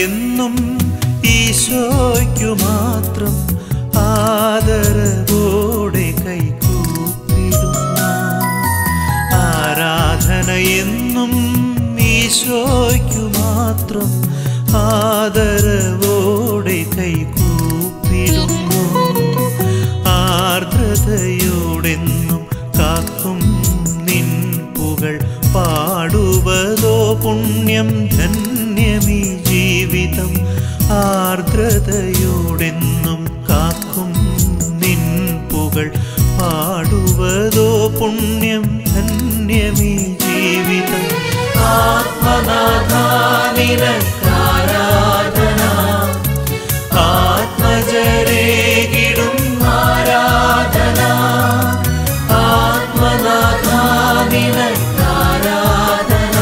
എന്നും ഈശോയ്ക്കു മാത്രം ആദരവോടെ കൈകൂപ്പിടുന്നു ആരാധന എന്നും ഈശോയ്ക്കു മാത്രം ആദരവോടെ കൈകൂപ്പിടുന്നു ആർദ്രതയോടെന്നും കാക്കും നിൻ പുകൾ പാടുവതോ പുണ്യം ധന്യമീ ജീവിതം ആർദ്രതയോടെന്നും കാക്കും നിൻ പുകൾ പാടുവതോ പുണ്യം ധന്യമീ ജീവിതം ആത്മനാഥാനിരക്കാരാധന ആത്മജരേകിടും ആരാധന ആത്മനാഥാനിരക്കാരാധന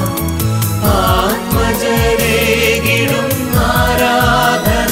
ആത്മജരേകിടും ആരാധന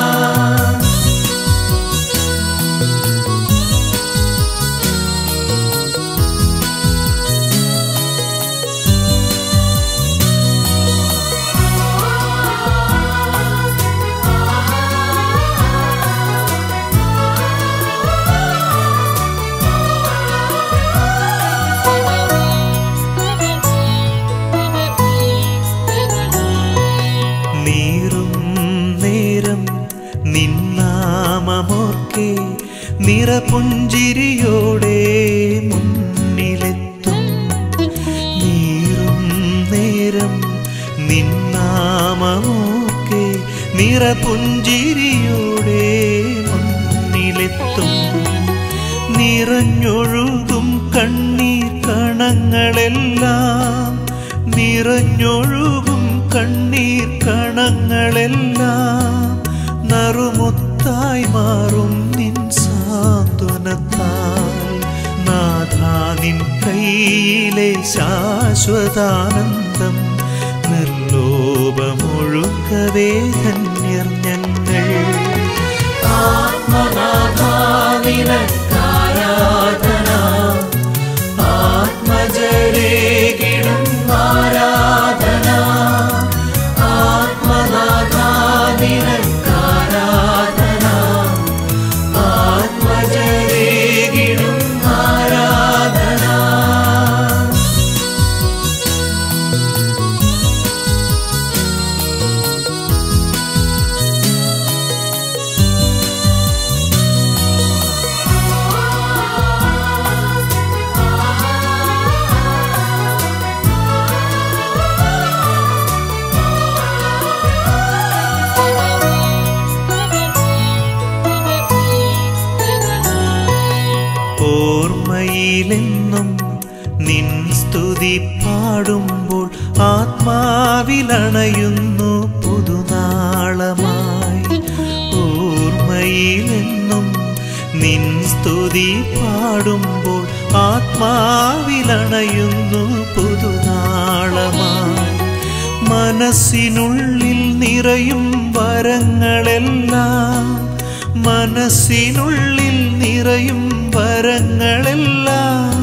നീറും നേരം നിന്നാമമോർക്കെ നിറപുഞ്ചിരിയോടെ മുന്നിലെത്തും നീറും നേരം നിന്നാമമോർക്കെ നിറപുഞ്ചിരിയോടെ മുന്നിലെത്തും നിറഞ്ഞൊഴുകും കണ്ണീർ കണങ്ങളെല്ലാം നിറഞ്ഞൊഴുകും കണ്ണീർ കണങ്ങളെല്ലാം നറുമുത്തായി മാറും നിൻ സാന്ത്വനത്താൽ നാഥാ നിൻ കയ്യിലെ ശാശ്വതാനന്ദം നിർലോഭമൊഴുക്കവേ ധന്യർ ഞങ്ങൾ ആത്മനാഥാനിരക്കാരാധന ആത്മജരേകിടും ആരാധന ആത്മനാഥാനിരക്കാരാധന ആത്മജരേകിടും ആരാധന ഓർമ്മയിലെന്നും നിൻ സ്തുതി പാടുമ്പോൾ ആത്മാവിലണയുന്നു പുതുനാളമായി ഓർമ്മയിലെന്നും നിൻ സ്തുതി പാടുമ്പോൾ ആത്മാവിലണയുന്നു പുതുനാളമായി മനസ്സിനുള്ളിൽ നിറയും വരങ്ങളെല്ലാം മനസ്സിനുള്ളിൽ നിറയും വരങ്ങളെല്ലാം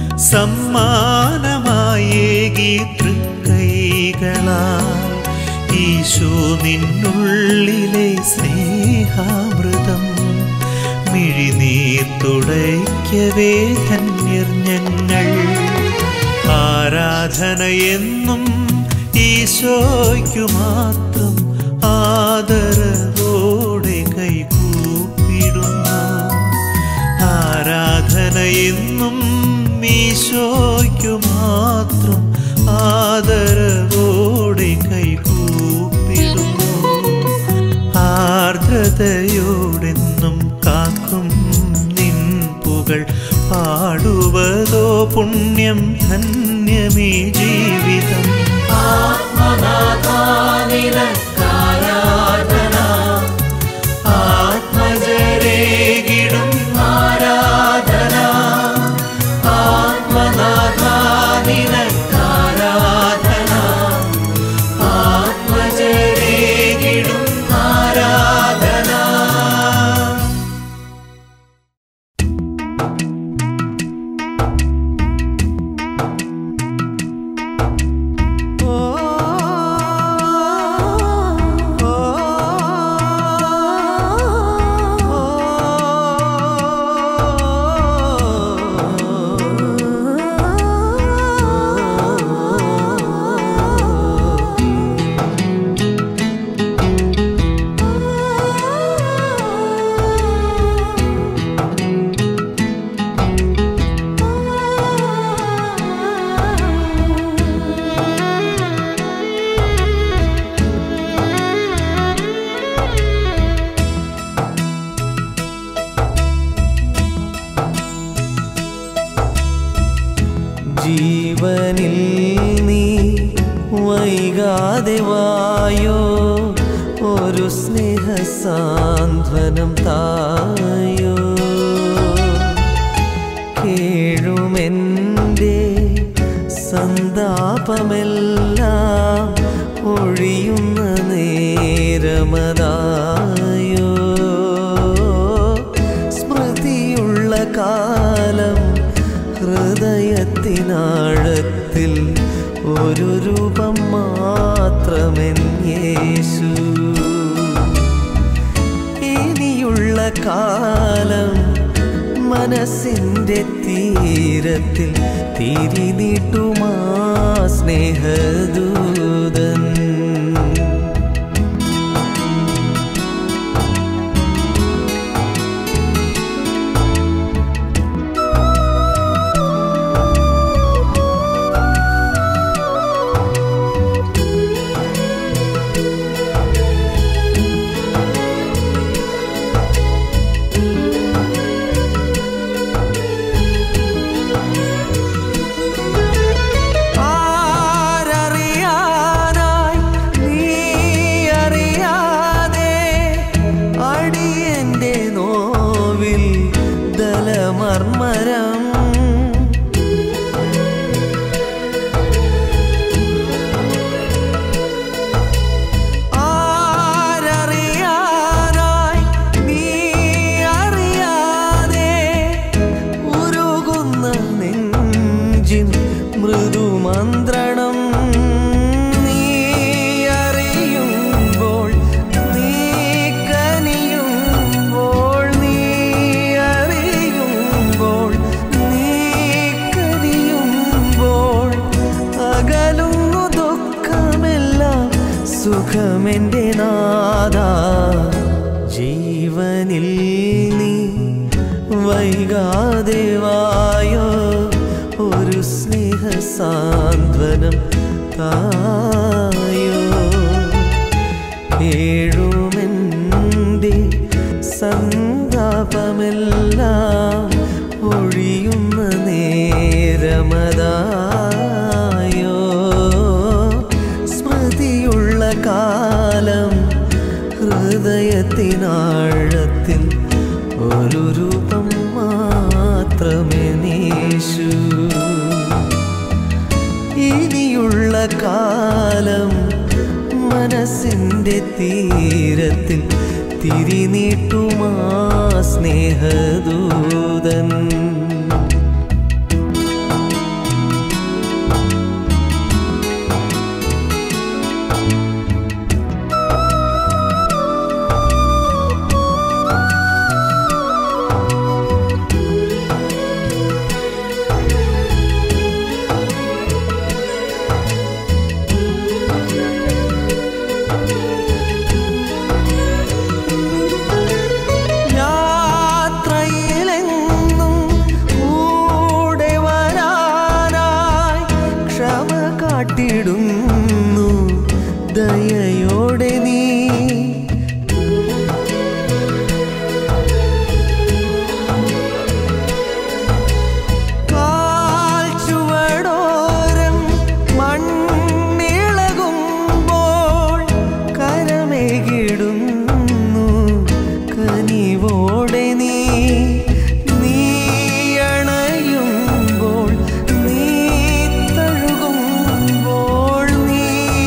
സമ്മാനമായേകി തൃക്കൈകളാൽ ഈശോ നിന്നുള്ളിലെ സ്നേഹാമൃതം മിഴിനീർ തുടയ്ക്കവേ ധന്യർ ഞങ്ങൾ ആരാധന എന്നും ഈശോയ്ക്കു മാത്രം ആദരവോടെ കൈകൂപ്പിടുന്നു ആരാധന എന്നും ഈശോയ്ക്കു മാത്രം ആദരവോടെ കൈകൂപ്പിടുന്നു ആർദ്രതയോടെന്നും കാക്കും നിൻ പുകൾ പാടുവതോ പുണ്യം ധന്യമീ ജീവിതം ആത്മനാഥാനിരക്കാരാധന ആത്മജരേകിടും ആരാധന ആത്മനാഥാനിരക്കാരാധന ആത്മജരേകിടും ആരാധന ഓ ജീവനിൽ നീ വൈകാതെ വായോ ഒരു സ്നേഹസാന്ത്വനം തായോ കേഴുമെൻ്റെ സന്താപമെല്ലാം ഒഴിയുന്ന നേരമതായോ സ്മൃതിയുള്ള കാലം ഹൃദയത്തിനാഴത്തിൽ ഒരു രൂപം മാത്രമെൻ യേശു ഇനിയുള്ള കാലം മനസ്സിൻ്റെ തീരത്തിൽ തിരി നീട്ടുമാ സ്നേഹദൂതൻ ആരറിയാനായി നീ അറിയാതെ അടിയന്റെ നോവിൽ ദലമർമരം ആരറിയാനായി നീ അറിയാതെ ഉരുകുന്ന നെഞ്ചിൻ മൃദുമന്ത്രണം നീ അറിയുമ്പോൾ നീ കനിയുമ്പോൾ നീ അറിയുമ്പോൾ നീ കനിയുമ്പോൾ അകലുന്നു ദുഃഖമെല്ലാം സുഖമെൻ്റെ നാദ ജീവനിൽ നീ വൈകാതെ വായോ ഒരു സ്നേഹസാന്ത്വനം തായോ ഏഴുമെൻ്റെ സന്താപമെല്ലാം ഒഴിയുന്ന നേരമതായോ സ്മൃതിയുള്ള കാലം ഹൃദയത്തിനാഴത്തിൽ ഒരു രൂപം മാത്രമേ നീശു ഇനിയുള്ള കാലം മനസ്സിൻ്റെ തീരത്തിൽ തിരിനീട്ടുമാ സ്നേഹദൂതൻ യാത്രയിലെങ്ങും കൂടെ വരാനായി ക്ഷമ കാട്ടിടുന്നു ദയയോടെ നീ കാൽ ചുവടോരം മണ്ണിളകുമ്പോൾ കരമേകിടുന്നു കനിവോടെ നീ നീ അണയുമ്പോൾ നീ തഴുകുമ്പോൾ നീ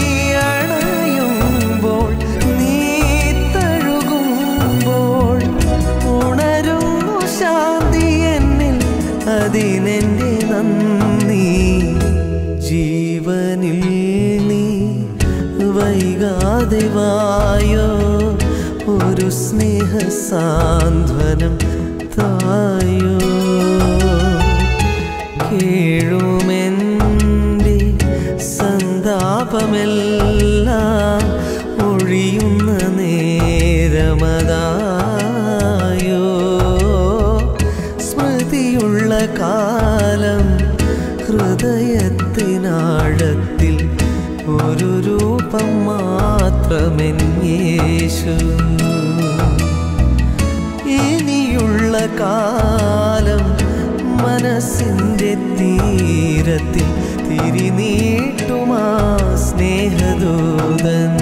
അണയുമ്പോൾ നീ തഴുകുമ്പോൾ ഉണരുന്നു ശാന്തി എന്നിൽ അതിനെന്റെ നന്ദി ജീവനിൽ നീ വൈകാതെ വായോ ഒരു സ്നേഹസാന്ത്വനം തായോ കേഴുമെൻ്റെ സന്താപമെല്ലാം ഒഴിയുന്ന നേരമതായോ സ്മൃതിയുള്ള കാലം ഹൃദയത്തിനാഴത്തിൽ ഒരു രൂപം മാത്രമെൻ യേശു ഇനിയുള്ള കാലം മനസ്സിൻ്റെ തീ തീരത്തിൽ തിരിനീട്ടുമാ സ്നേഹദൂതൻ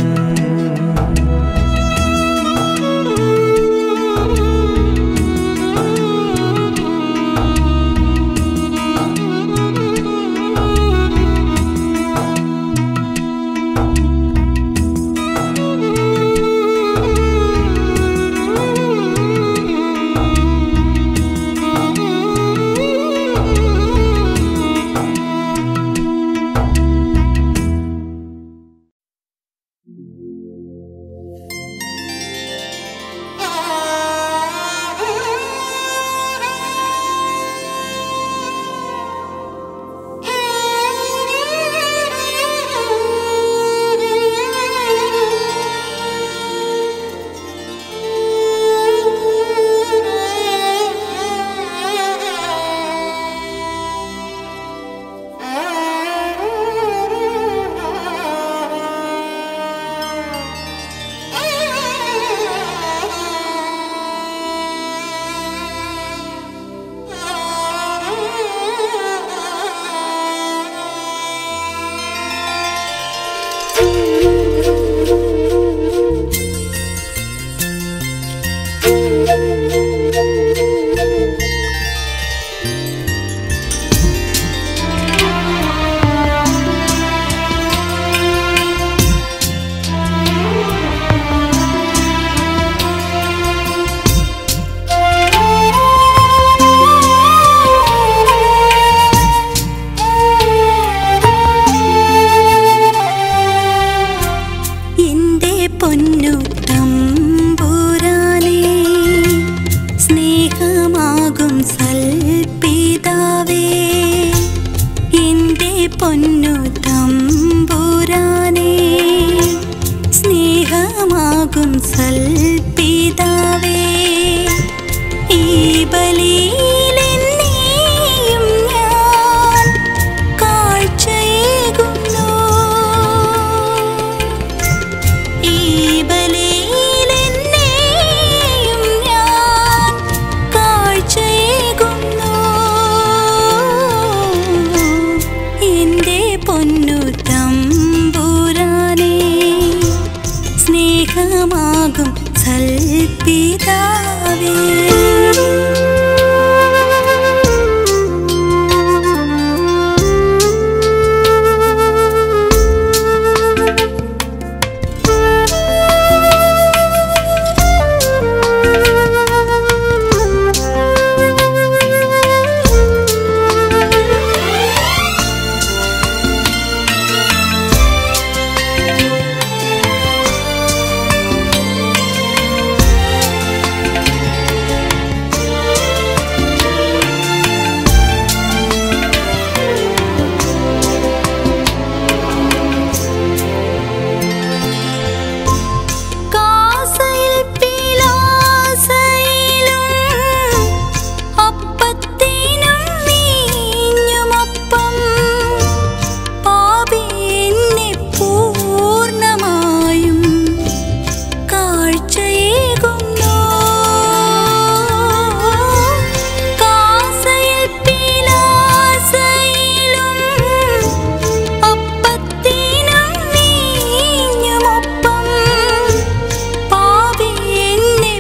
എന്റെ പൊന്നു തമ്പുരാനേ സ്നേഹമാകും സൽപിതാവേ എന്റെ പൊന്നു തമ്പുരാനേ സ്നേഹമാകും സൽപിതാവേ ഈ ബലിയിലെന്നെയും ഞാൻ കാഴ്ചയേകുന്നു ഈ ബലിയിലെന്നെയും ഞാൻ കാഴ്ചയേകുന്നു. എന്റെ പൊന്നു തമ്പുരാനേ സ്നേഹമാകും സൽപിതാവേ കാസയിൽ പിലാസയിലും അപ്പത്തിനും വീഞ്ഞുമപ്പം പാപി എന്നെ പൂർണ്ണമായും കാഴ്ചയേകുന്നു കാസയിൽ പിലാസയിലും അപ്പത്തിനും വീഞ്ഞുമൊപ്പം പാപി എന്നെ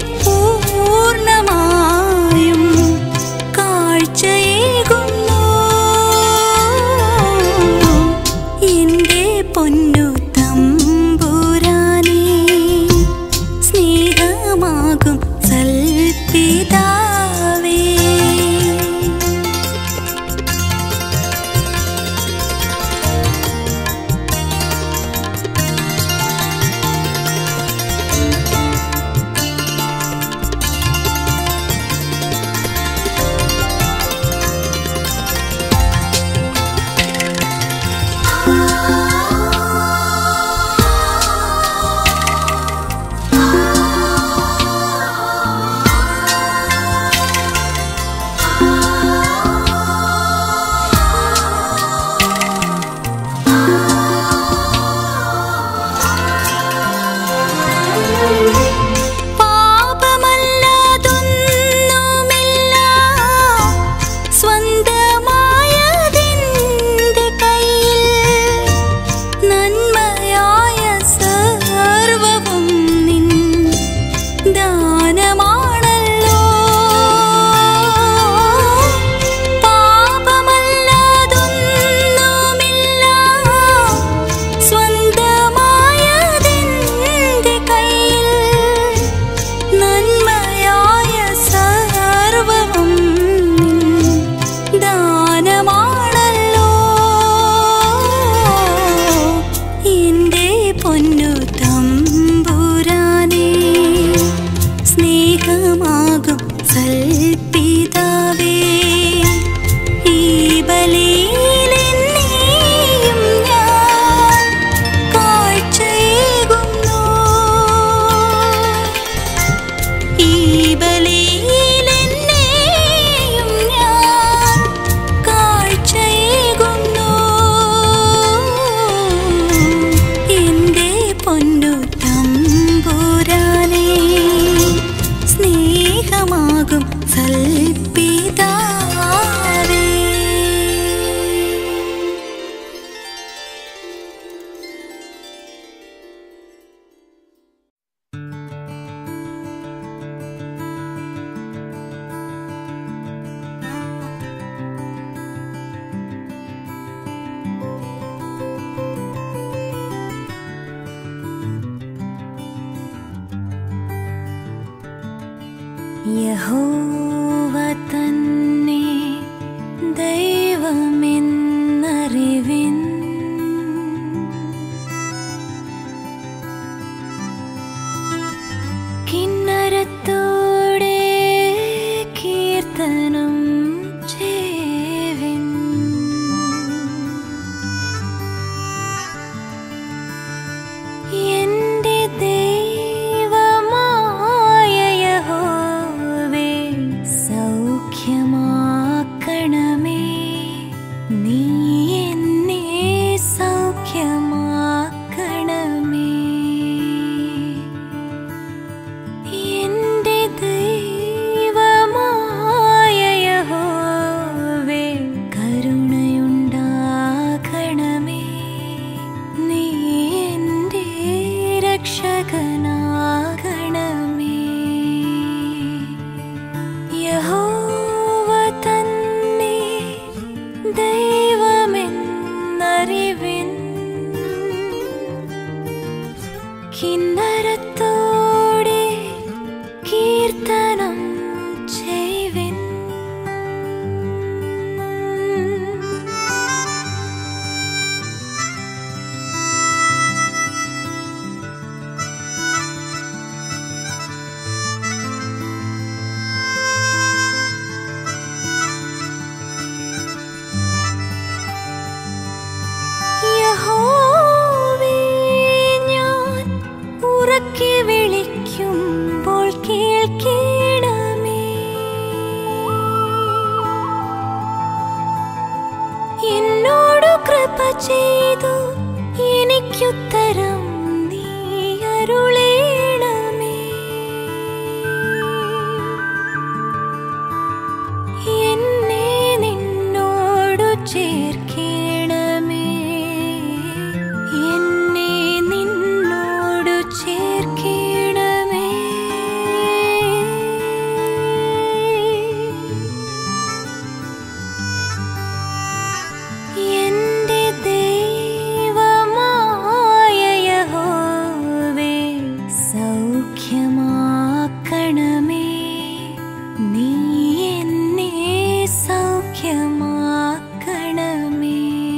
പൂർണ്ണമായും കാഴ്ചയേകുന്നു എന്റെ പൊന്നു തമ്പുരാനേ സ്നേഹമാകും സൽപിതാവേ ആ യഹോവ തന്നെ ദൈവമെന്നറിവിൻ കിന്നരത്തോടെ കീർത്തനം ചെയ്വിൻ എന്റെ ദൈവമായ യഹോവേ സൗഖ്യമാക്കണമേ നീ എന്നെ സൗഖ്യമാക്കണമേ എന്റെ ദൈവമായ യഹോവേ കരുണയുണ്ടാകണമേ നീ എന്റെ രക്ഷകനാകണമേ യഹോവ തന്നെ ദൈവമെന്നറിവിൻ കിന്നരത്തോടെ കീർത്തനം ചെയ്വിൻ യഹോവേ ഞാൻ ഉറക്കെ വിളിക്കുമ്പോൾ കേൾക്കണമേ എന്നോടു കൃപ ചെയ്തു എനിക്കുത്തരം നീ അരുളേണമേ എന്നെ നിന്നോടു ചേർക്കണമേ എന്നെ നിന്നോടു ചേർക്കണമേ എന്റെ ദൈവമായ യഹോവേ സൗഖ്യമാക്കണമേ നീ എന്നെ സൗഖ്യമാക്കണമേ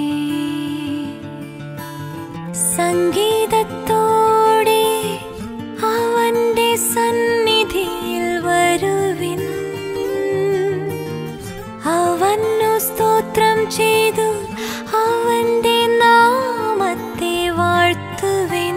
സംഗീതത്തോടെ അവന്റെ സന്നിധിയിൽ വരുവിൻ അവന്നു സ്തോത്രം ചെയ്തു അവന്റെ നാമത്തെ വാഴ്ത്തുവിൻ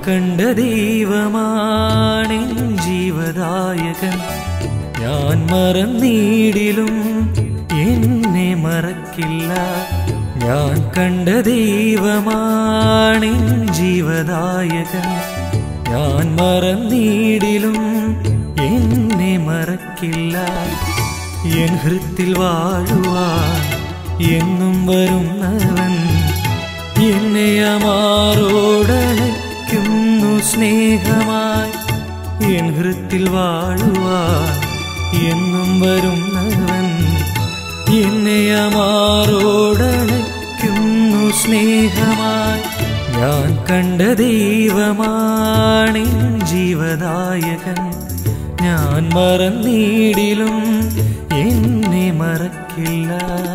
കണ്ട ദൈവമാണ് ജീവദായകൻ ഞാൻ മറന്നീടിലും എന്നെ മറക്കില്ല ഞാൻ കണ്ട ദൈവമാണ് ജീവദായകൻ ഞാൻ മറന്നീടിലും എന്നെ മറക്കില്ല എൻ ഹൃത്തിൽ വാഴുവാൻ എന്നും വരുന്നവൻ എന്നെ അമാറോടണയ്ക്കുന്നു സ്നേഹമായി എൻ ഹൃത്തിൽ വാഴുവാൻ എന്നും വരുന്നവൻ എന്നെ അമാറോടണയ്ക്കുന്നു സ്നേഹമായി ഞാൻ കണ്ട ദൈവമാണ് ജീവദായകൻ ഞാൻ മറന്നീടിലും എന്നെ മറക്കില്ല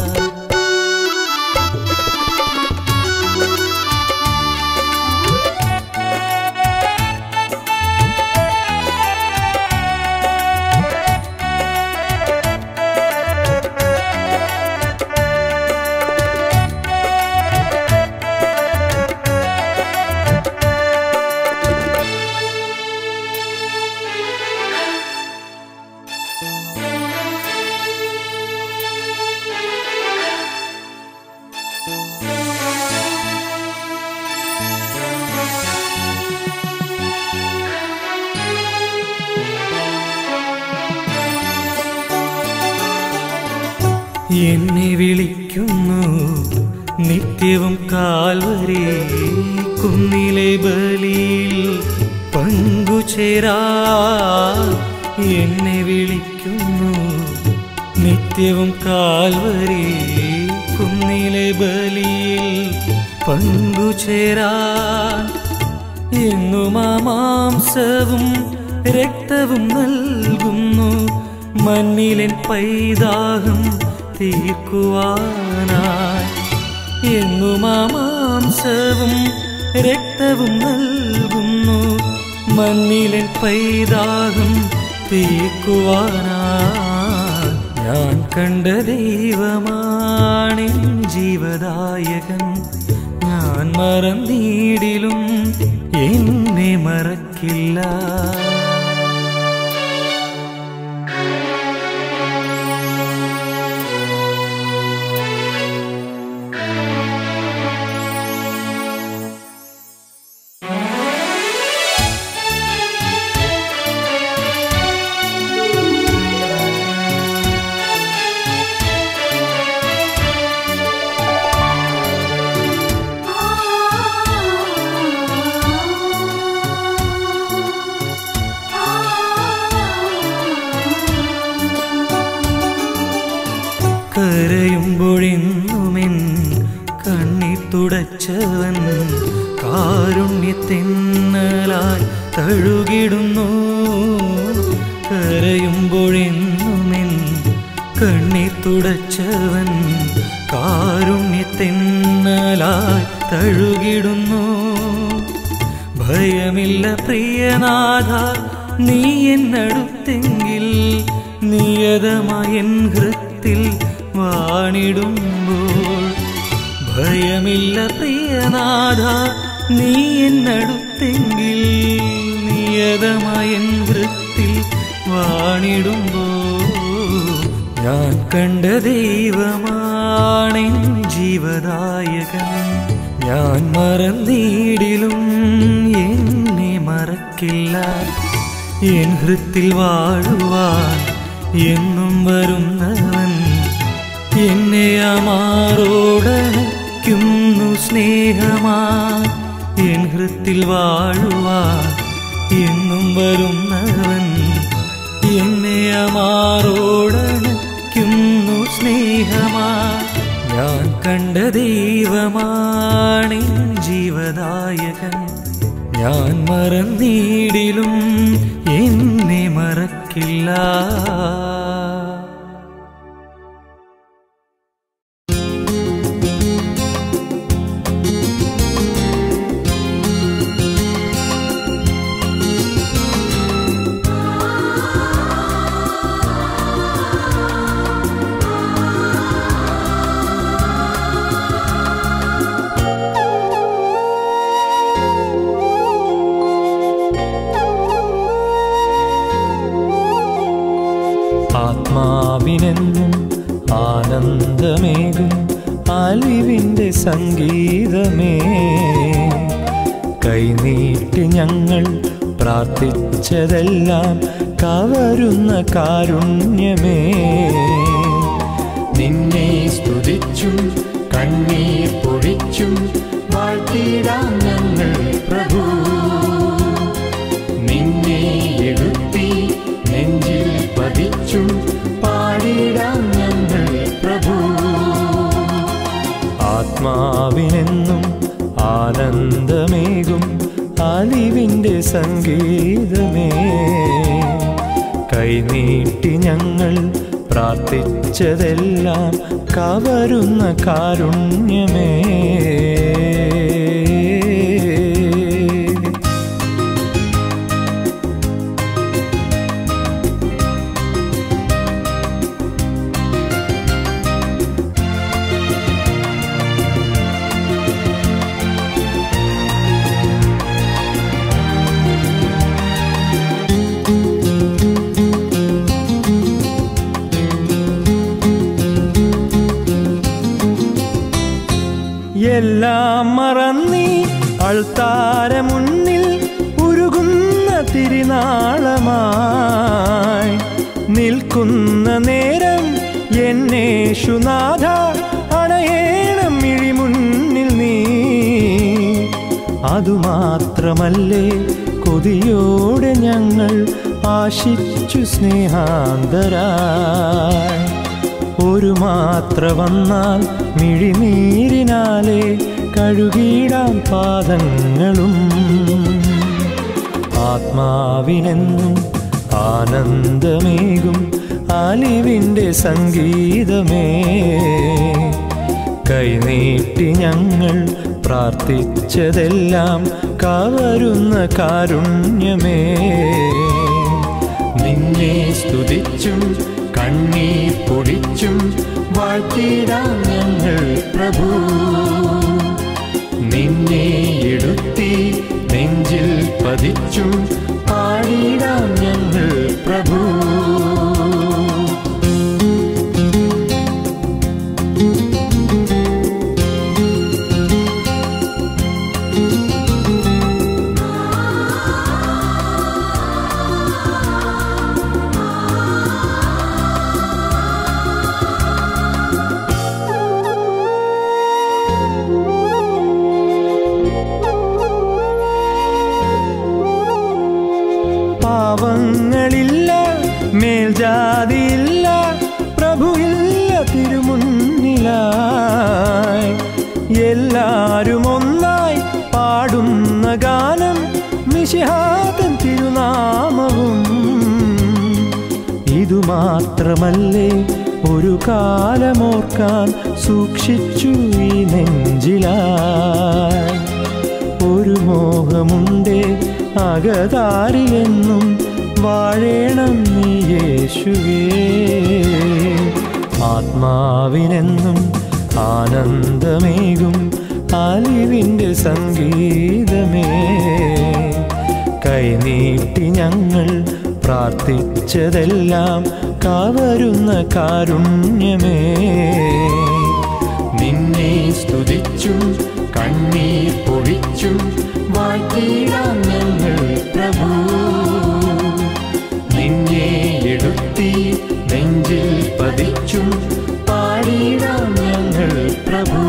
എന്നെ വിളിക്കുന്നു നിത്യവും കാൽവരെ കുന്നിലെ ബലിയിൽ പങ്കുചേരാ എന്നെ വിളിക്കുന്നു നിത്യവും കാൽവരെ കുന്നിലെ ബലിയിൽ പങ്കുചേരാ എങ്ങും ആ മാംസവും രക്തവും നൽകുന്നു മണ്ണിലെൻ പൈതാഹം തീർക്കുവാനായി എങ്ങും ആ മാംസവും രക്തവും നൽകുന്നു മണ്ണിലെൻ പൈതാഹം തീർക്കുവാനായി ഞാൻ കണ്ട ദൈവമാണ് ജീവദായകൻ ഞാൻ മറന്നീടിലും എന്നെ മറക്കില്ല കരയുമ്പോഴെന്നുമെൻ കണ്ണി തുടച്ചവൻ കാരുണ്യത്തെന്നലായി തഴുകിടുന്നു കരയുമ്പോഴെന്നുമെൻ കണ്ണി തുടച്ചവൻ കാരുണ്യത്തെന്നലായി തഴുകിടുന്നു ഭയമില്ല പ്രിയനാഥ നീ എന്നടുത്തെങ്കിൽ നിയതമായ എൻ ഹൃത്തിൽ വാണിടുമ്പോൾ ഭയമില്ല പ്രിയനാഥ നീ എന്നടുത്തെങ്കിൽ നിയതമായ എൻ ഹൃത്തിൽ വാണിടുമ്പോൾ ഞാൻ കണ്ട ദൈവമാണ് ജീവദായകൻ ഞാൻ മറന്നീടിലും എന്നെ മറക്കില്ല എൻ ഹൃത്തിൽ വാഴുവാൻ എന്നും വരുന്നവൻ എന്നെ അമാറോടണയ്ക്കുന്നു സ്നേഹമാ എൻ ഹൃത്തിൽ വാഴുവാൻ എന്നും വരുന്നവൻ എന്നെ അമാറോടണയ്ക്കുന്നു സ്നേഹമാ ഞാൻ കണ്ട ദൈവമാണ് ജീവദായകൻ ഞാൻ മറന്നീടിലും എന്നെ മറക്കില്ല ആ ആത്മാവിനെന്നും ആനന്ദമേകും അലിവിൻ്റെ സംഗീതമേ കൈനീട്ടി ഞങ്ങൾ പ്രാർത്ഥിച്ചതെല്ലാം കവരുന്ന കാരുണ്യമേ നിന്നെ സ്തുതിച്ചും കണ്ണീർ പൊഴിച്ചും വാഴ്ത്തിടാം ഞങ്ങൾ പ്രഭു നിന്നെ എടുത്തി നെഞ്ചിൽ പതിച്ചും പാടിടാം ഞങ്ങൾ പ്രഭു ആത്മാവിനെന്നും ആനന്ദമേകും അലിവിൻ്റെ സംഗീതമേ കൈനീട്ടി ഞങ്ങൾ പ്രാർത്ഥിച്ചതെല്ലാം കവരുന്ന കാരുണ്യമേ എല്ലാം മറന്നീ അൾത്താര മുന്നിൽ ഉരുകുന്ന തിരുനാളമായി നിൽക്കുന്ന നേരം എന്നേഷുനാഥ അണയേണം മിഴിമുന്നിൽ നീ അതുമാത്രമല്ലേ കൊതിയോടെ ഞങ്ങൾ ആശിച്ചു സ്നേഹാന്തരായി ഒരു മാത്ര വന്നാൽ മിഴിനീരിനാലെ കഴുകിടാം പാദങ്ങളും ആത്മാവിനെന്നും ആനന്ദമേകും അലിവിൻ്റെ സംഗീതമേ കൈനീട്ടി ഞങ്ങൾ പ്രാർത്ഥിച്ചതെല്ലാം കവരുന്ന കാരുണ്യമേ നിന്നെ സ്തുതിച്ചും കണ്ണീർ പൊടിച്ചും വാഴ്ത്തിടാം ഞങ്ങൾ പ്രഭു നിന്നെ എടുത്തി നെഞ്ചിൽ പതിച്ചും പാടിടാം ഞങ്ങൾ പ്രഭു പാവങ്ങളില്ല മേൽജാതിയില്ല പ്രഭുയില്ല തിരുമുന്നിലായി എല്ലാരും ഒന്നായി പാടുന്ന ഗാനം നിശിഹാതൻ തിരുനാമവും ഇതുമാത്രമല്ലേ ഒരു കാലമോർക്കാൻ സൂക്ഷിച്ചു ഈ നെഞ്ചിലായി ഒരു മോഹമുണ്ടേ അകതാരിലെന്നും വാഴേണം നീ യേശുവേ ആത്മാവിനെന്നും ആനന്ദമേകും അലിവിൻ്റെ സംഗീതമേ കൈനീട്ടി ഞങ്ങൾ പ്രാർത്ഥിച്ചതെല്ലാം കവരുന്ന കാരുണ്യമേ നിന്നെ സ്തുതിച്ചും കണ്ണീർ പൊഴിച്ചും വാഴ്ത്തിടാം ഞങ്ങൾ പ്രഭു നിന്നെ എടുത്തി നെഞ്ചിൽ പതിച്ചും പാടിടാം ഞങ്ങൾ പ്രഭു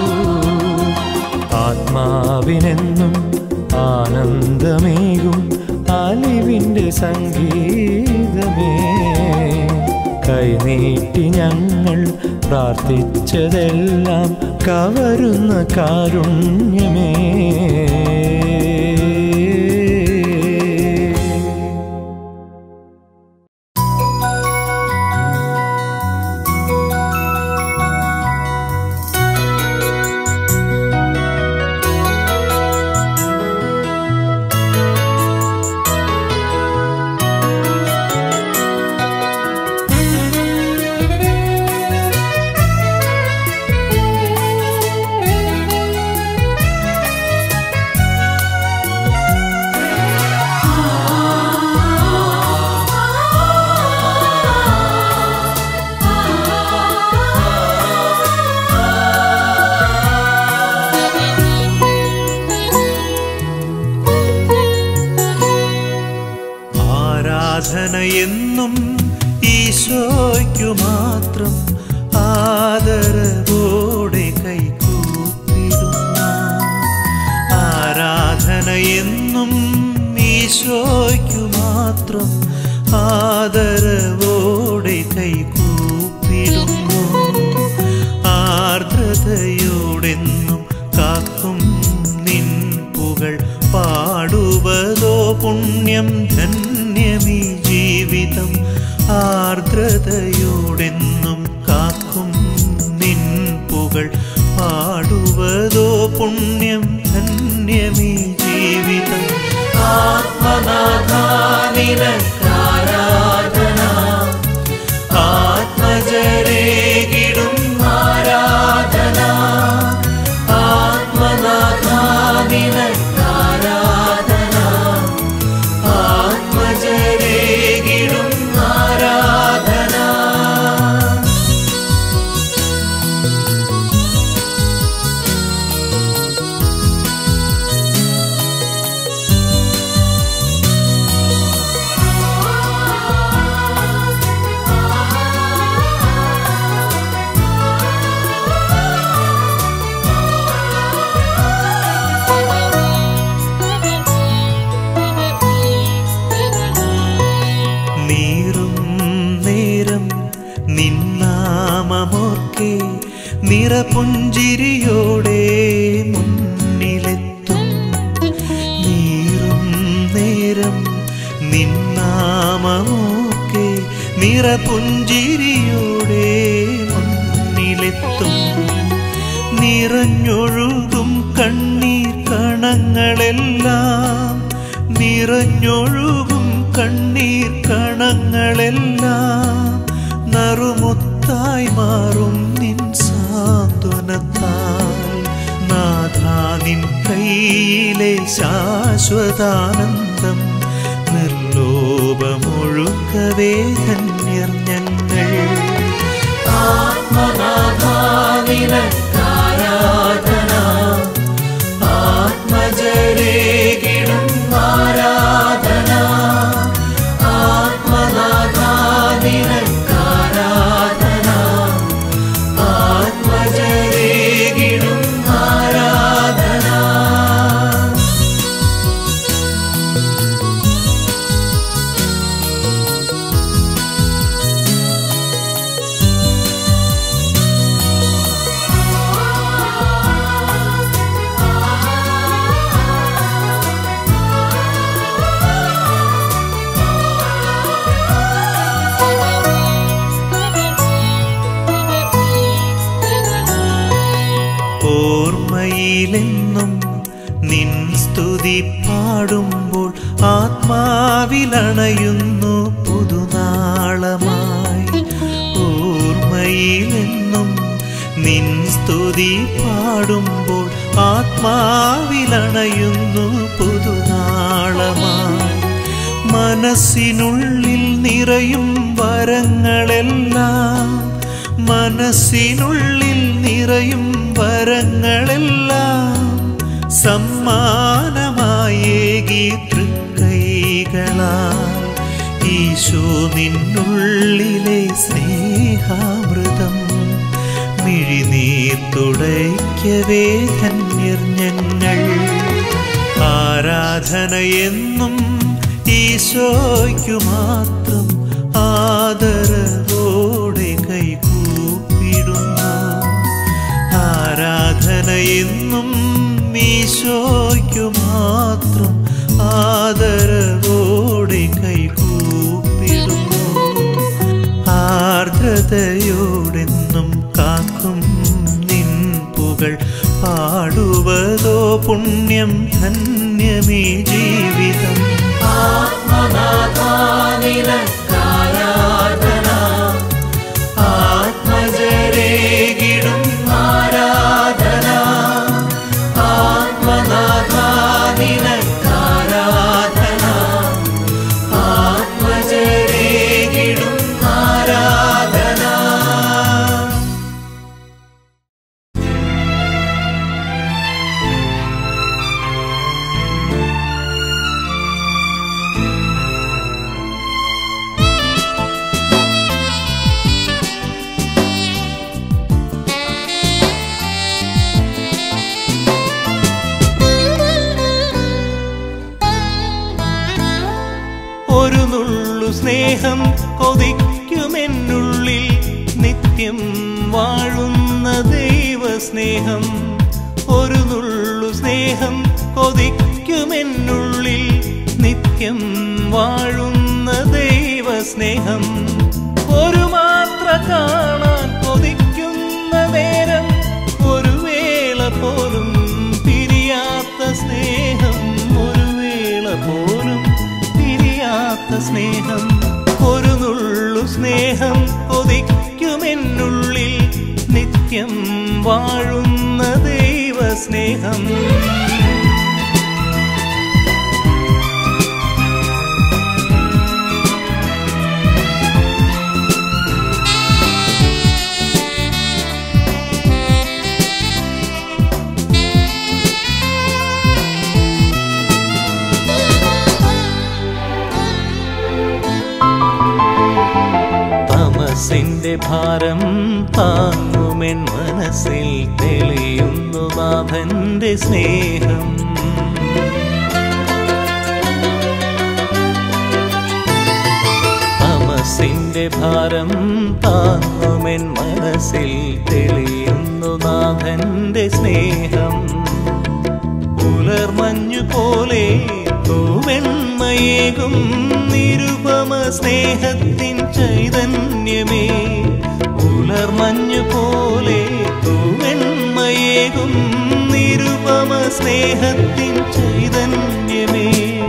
ആത്മാവിനെന്നും ആനന്ദമേകും അലിവിൻ്റെ സംഗീതമേ കൈനീട്ടി ഞങ്ങൾ പ്രാർത്ഥിച്ചതെല്ലാം കവരുന്ന കാരുണ്യമേ ും ഈശോയ്ക്കു മാത്രം ആദരവോടെ കൈകൂപ്പിടുന്നു ആരാധന എന്നും ഈശോയ്ക്കു മാത്രം ആദരവോടെ കൈകൂപ്പിടുന്നു ആർദ്രതയോടെന്നും കാക്കും നിൻ പുകൾ പാടുവതോ പുണ്യം ധന്യമീ ജീവിതം ആർദ്രതയോടെന്നും കാക്കും നിൻ പുകൾ പാടുവതോ പുണ്യം ധന്യമീ ജീവിതം ആത്മനാഥാനിരക്കാരാധന ആത്മജരേകിടും ആരാധന ആത്മനാഥാനിരക്കാരാധന ആത്മജരേകിടും ആരാധന നീറും നേരം നിന്നാമമോർക്കെ നിറപുഞ്ചിരിയോടെ മുന്നിലെത്തും നീറും നേരം നിന്നാമമോർക്കെ നിറപുഞ്ചിരിയോടെ മുന്നിലെത്തും നിറഞ്ഞൊഴുകും കണ്ണീർ കണങ്ങളെല്ലാം നിറഞ്ഞൊഴുകും കണ്ണീർ കണങ്ങളെല്ലാം നറുമുത്തായി മാറും നിൻ സാന്ത്വനത്താൽ നാഥാ നിൻ കയ്യിലെ ശാശ്വതാനന്ദം നിർലോഭമൊഴുക്കവേ ധന്യർ ഞങ്ങൾ ആത്മനാഥാനിരക്കാരാധന ആത്മജരേകിടും ആരാധന ആത്മനാഥാനിരക്കാരാധന ആത്മജരേകിടും ആരാധന ഓർമ്മയിലെന്നും നിൻ സ്തുതി പാടുമ്പോൾ ആത്മാവിലണയുന്നു പുതുനാളമായി ഓർമ്മയിലെന്നും നിൻ സ്തുതി പാടുമ്പോൾ ആത്മാവിലണയുന്നു പുതുനാളമായി മനസ്സിനുള്ളിൽ നിറയും വരങ്ങളെല്ലാം മനസ്സിനുള്ളിൽ നിറയും വരങ്ങളെല്ലാം സമ്മാനമായേകി തൃക്കൈകളാൽ ഈശോ നിന്നുള്ളിലെ സ്നേഹാമൃതം മിഴിനീർ തുടയ്ക്കവേ ധന്യർ ഞങ്ങൾ ആരാധന എന്നും ഈശോയ്ക്കു മാത്രം ആദരവോടെ കൈകൂപ്പിടുന്നു ആരാധന എന്നും ഈശോയ്ക്കു മാത്രം ആദരവോടെ കൈകൂപ്പിടുന്നു ആർദ്രതയോടെന്നും കാക്കും നിൻ പുകൾ പാടുവതോ പുണ്യം ധന്യമീ ജീവിതം ആത്മനാഥാനിരക്കാരാധന ആത്മജരേകിടും ആരാധന ആത്മനാഥാനിരക്കാരാധന ആത്മജരേകിടും ആരാധന സ്നേഹം ഒരു നുള്ളു സ്നേഹം കൊതിക്കുമെന്നുള്ളിൽ നിത്യം വാഴുന്ന ദൈവ സ്നേഹം ഒരു മാത്ര കാണാൻ കൊതിക്കുന്ന നേരം ഒരു വേള പോലും പിരിയാത്ത സ്നേഹം ഒരു വേള പോലും പിരിയാത്ത സ്നേഹം ഒരു നുള്ളു സ്നേഹം കൊതിക്കുമെന്നുള്ളിൽ നിത്യം വാഴുന്ന ദൈവ സ്നേഹം തമസിന്റെ ഭാരം താങ്ങുമെൻ മനസ്സിൽ തെളിയുന്നു നാഥന്റെ സ്നേഹം തമസിന്റെ ഭാരം താങ്ങുമെൻ മനസ്സിൽ തെളിയുന്നു നാഥന്റെ സ്നേഹം പുലർമഞ്ഞു പോലെ തൂവെണ്മയേകും നിരുപമ സ്നേഹത്തിൻ ചൈതന്യമേ പുലർമഞ്ഞു പോലെ തൂവെണ്മയേകും നിരുപമ സ്നേഹത്തിൻ ചൈതന്യമേ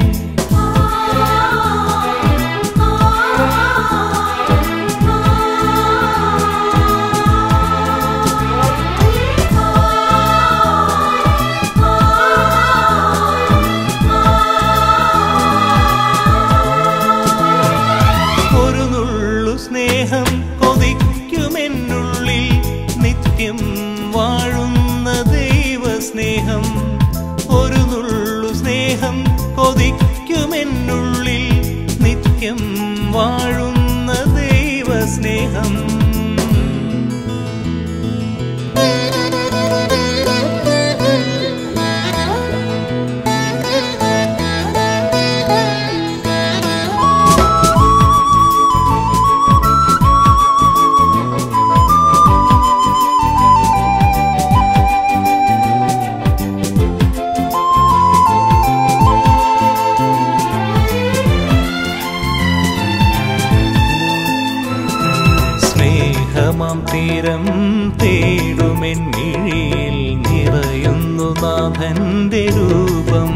ഒരു നുള്ളു സ്നേഹം കൊതിക്കുമെന്നുള്ളിൽ നിത്യം വാഴുന്ന ദൈവ സ്നേഹം ഒരു നുള്ളു സ്നേഹം കൊതിക്കുമെന്നുള്ളിൽ നിത്യം വാഴുന്ന ദൈവ സ്നേഹം സ്നേഹമാം തീരം തേടുമെൻ മിഴിയിൽ നിറയുന്നു നാഥന്റെ രൂപം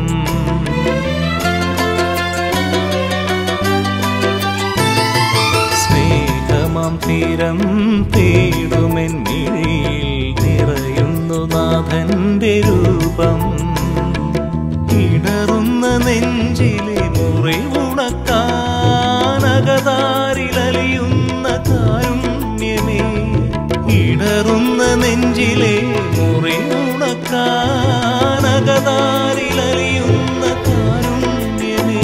സ്നേഹമാം തീരം തേടുമെൻ മിഴിയിൽ നിറയുന്നു നാഥന്റെ രൂപം ഇടറുന്ന നെഞ്ചിലെ മുറിവുണക്കാനകതാരിലലിയുന്ന കാരുണ്യമേ ഇടറുന്ന നെഞ്ചിലെ മുറിവുണക്കാനകതാരിലലിയുന്ന കാരുണ്യമേ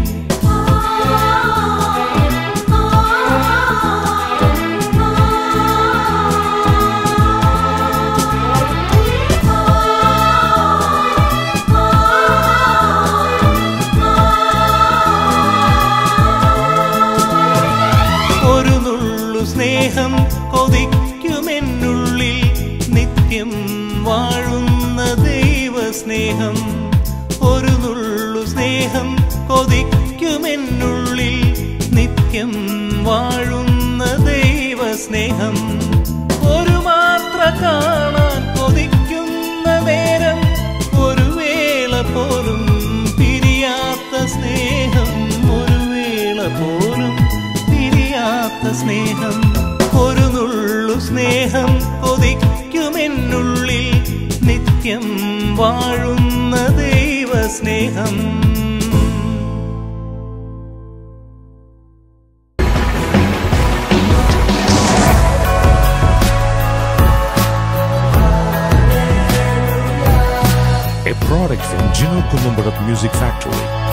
ഒരു നുള്ളു സ്നേഹം കൊതിക്കുമെന്നുള്ളിൽ നിത്യം വാഴുന്ന ദൈവ സ്നേഹം ഒരു നുള്ളു സ്നേഹം കൊതിക്കുമെന്നുള്ളിൽ നിത്യം വാഴുന്ന ദൈവ സ്നേഹം ഒരു മാത്ര കാണാൻ കൊതിക്കുന്ന നേരം ഒരു വേള പോലും പിരിയാത്ത സ്നേഹം ഒരു വേള പോലും പിരിയാത്ത സ്നേഹം ഒരു നുള്ളു സ്നേഹം കൊതിക്കുമെന്നുള്ളിൽ നിത്യം വാഴുന്ന ദൈവ സ്നേഹം a product from Gino Columbarat Music Factory.